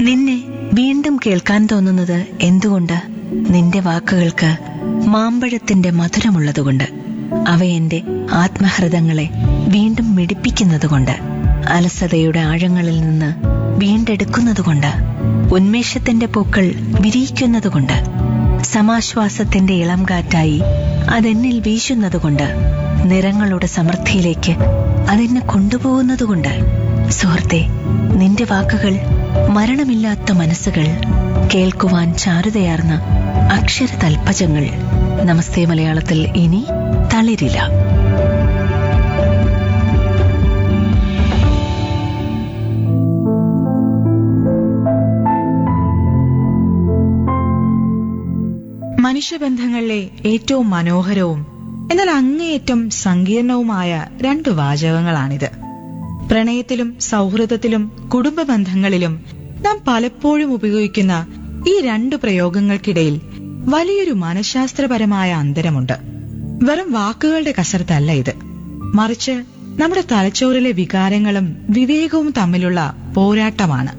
നിന്നെ വീണ്ടും കേൾക്കാൻ തോന്നുന്നത് എന്തുകൊണ്ട് നിന്റെ വാക്കുകൾക്ക് മാമ്പഴത്തിന്റെ മധുരമുള്ളതുകൊണ്ട് അവ എന്റെ ആത്മഹൃദങ്ങളെ വീണ്ടും മിടിപ്പിക്കുന്നതുകൊണ്ട് അലസതയുടെ ആഴങ്ങളിൽ നിന്ന് വീണ്ടെടുക്കുന്നതുകൊണ്ട് ഉന്മേഷത്തിന്റെ പൂക്കൾ വിരിയിക്കുന്നതുകൊണ്ട് സമാശ്വാസത്തിന്റെ ഇളം കാറ്റായി അതെന്നിൽ വീശുന്നതുകൊണ്ട് നിറങ്ങളുടെ സമൃദ്ധിയിലേക്ക് അതെന്നെ കൊണ്ടുപോകുന്നതുകൊണ്ട് സുഹൃത്തെ നിന്റെ വാക്കുകൾ മരണമില്ലാത്ത മനസ്സുകൾ കേൾക്കുവാൻ ചാരുതയാർന്ന അക്ഷര തൽപ്പജങ്ങൾ നമസ്തേ മലയാളത്തിൽ ഇനി തളിരില്ല മനുഷ്യബന്ധങ്ങളിലെ ഏറ്റവും മനോഹരവും എന്നാൽ അങ്ങേയറ്റം സങ്കീർണവുമായ രണ്ട് വാചകങ്ങളാണിത് പ്രണയത്തിലും സൗഹൃദത്തിലും കുടുംബ ബന്ധങ്ങളിലും നാം പലപ്പോഴും ഉപയോഗിക്കുന്ന ഈ രണ്ടു പ്രയോഗങ്ങൾക്കിടയിൽ വലിയൊരു മനഃശാസ്ത്രപരമായ അന്തരമുണ്ട് വെറും വാക്കുകളുടെ കസരത്തല്ല ഇത് മറിച്ച് നമ്മുടെ തലച്ചോറിലെ വികാരങ്ങളും വിവേകവും തമ്മിലുള്ള പോരാട്ടമാണ്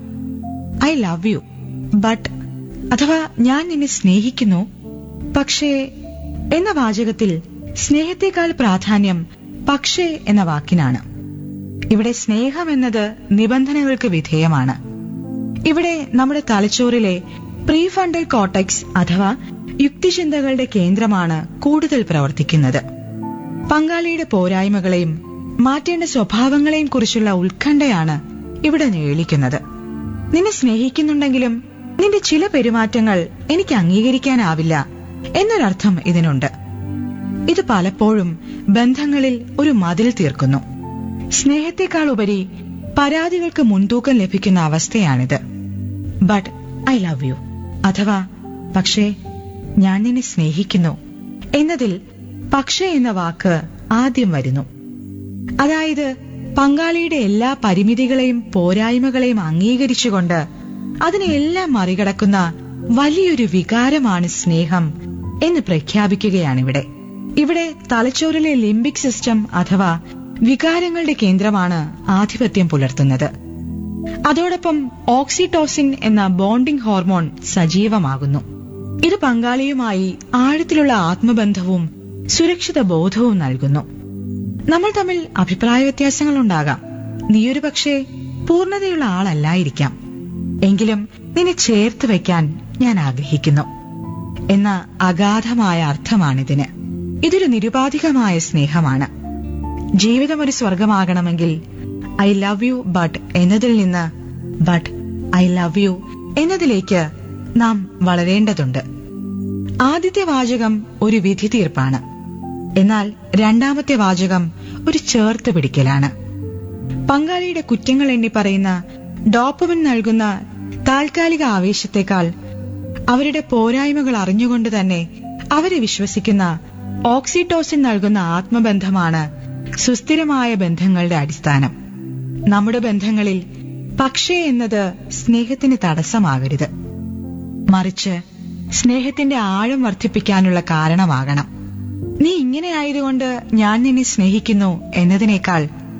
ഐ ലവ് യു ബട്ട് അഥവാ ഞാൻ നിന്നെ സ്നേഹിക്കുന്നു പക്ഷേ എന്ന വാചകത്തിൽ സ്നേഹത്തെക്കാൾ പ്രാധാന്യം പക്ഷേ എന്ന വാക്കിനാണ് ഇവിടെ സ്നേഹം എന്നത് നിബന്ധനകൾക്ക് വിധേയമാണ് ഇവിടെ നമ്മുടെ തലച്ചോറിലെ പ്രീഫണ്ടൽ കോട്ടക്സ് അഥവാ യുക്തിചിന്തകളുടെ കേന്ദ്രമാണ് കൂടുതൽ പ്രവർത്തിക്കുന്നത് പങ്കാളിയുടെ പോരായ്മകളെയും മാറ്റേണ്ട സ്വഭാവങ്ങളെയും കുറിച്ചുള്ള ഉത്കണ്ഠയാണ് ഇവിടെ ഞേളിക്കുന്നത് നിന്നെ സ്നേഹിക്കുന്നുണ്ടെങ്കിലും നിന്റെ ചില പെരുമാറ്റങ്ങൾ എനിക്ക് അംഗീകരിക്കാനാവില്ല എന്നൊരർത്ഥം ഇതിനുണ്ട് ഇത് പലപ്പോഴും ബന്ധങ്ങളിൽ ഒരു മതിൽ തീർക്കുന്നു സ്നേഹത്തെക്കാൾ ഉപരി പരാതികൾക്ക് മുൻതൂക്കം ലഭിക്കുന്ന അവസ്ഥയാണിത് ബട്ട് ഐ ലവ് യു അഥവാ പക്ഷേ ഞാൻ നിന്നെ സ്നേഹിക്കുന്നു എന്നതിൽ പക്ഷേ എന്ന വാക്ക് ആദ്യം വരുന്നു അതായത് പങ്കാളിയുടെ എല്ലാ പരിമിതികളെയും പോരായ്മകളെയും അംഗീകരിച്ചുകൊണ്ട് അതിനെല്ലാം മറികടക്കുന്ന വലിയൊരു വികാരമാണ് സ്നേഹം എന്ന് പ്രഖ്യാപിക്കുകയാണിവിടെ ഇവിടെ തലച്ചോറിലെ ലിംബിക് സിസ്റ്റം അഥവാ വികാരങ്ങളുടെ കേന്ദ്രമാണ് ആധിപത്യം പുലർത്തുന്നത് അതോടൊപ്പം ഓക്സിറ്റോസിൻ എന്ന ബോണ്ടിംഗ് ഹോർമോൺ സജീവമാകുന്നു ഇത് പങ്കാളിയുമായി ആഴത്തിലുള്ള ആത്മബന്ധവും സുരക്ഷിത ബോധവും നൽകുന്നു നമ്മൾ തമ്മിൽ അഭിപ്രായ വ്യത്യാസങ്ങളുണ്ടാകാം നീയൊരു പക്ഷേ പൂർണ്ണതയുള്ള ആളല്ലായിരിക്കാം എങ്കിലും നിന്നെ ചേർത്ത് വയ്ക്കാൻ ഞാൻ ആഗ്രഹിക്കുന്നു എന്ന അഗാധമായ അർത്ഥമാണിതിന് ഇതൊരു നിരുപാധികമായ സ്നേഹമാണ് ജീവിതം ഒരു സ്വർഗമാകണമെങ്കിൽ ഐ ലവ് യു ബട്ട് എന്നതിൽ നിന്ന് ബട്ട് ഐ ലവ് യു എന്നതിലേക്ക് നാം വളരേണ്ടതുണ്ട് ആദ്യത്തെ വാചകം ഒരു വിധി തീർപ്പാണ് എന്നാൽ രണ്ടാമത്തെ വാചകം ഒരു ചേർത്ത് പിടിക്കലാണ് പങ്കാളിയുടെ കുറ്റങ്ങൾ എണ്ണി പറയുന്ന ഡോപ്പമിൻ നൽകുന്ന താൽക്കാലിക ആവേശത്തെക്കാൾ അവരുടെ പോരായ്മകൾ അറിഞ്ഞുകൊണ്ട് തന്നെ അവരെ വിശ്വസിക്കുന്ന ഓക്സിറ്റോസിൻ നൽകുന്ന ആത്മബന്ധമാണ് സുസ്ഥിരമായ ബന്ധങ്ങളുടെ അടിസ്ഥാനം നമ്മുടെ ബന്ധങ്ങളിൽ പക്ഷേ എന്നത് സ്നേഹത്തിന് തടസ്സമാകരുത് മറിച്ച് സ്നേഹത്തിന്റെ ആഴം വർദ്ധിപ്പിക്കാനുള്ള കാരണമാകണം നീ ഇങ്ങനെ ആയതുകൊണ്ട് ഞാൻ നിന്നെ സ്നേഹിക്കുന്നു എന്നതിനേക്കാൾ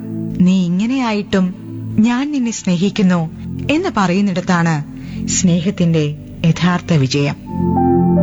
നീ ഇങ്ങനെയായിട്ടും ഞാൻ നിന്നെ സ്നേഹിക്കുന്നു എന്ന് പറയുന്നിടത്താണ് സ്നേഹത്തിന്റെ യഥാർത്ഥ വിജയം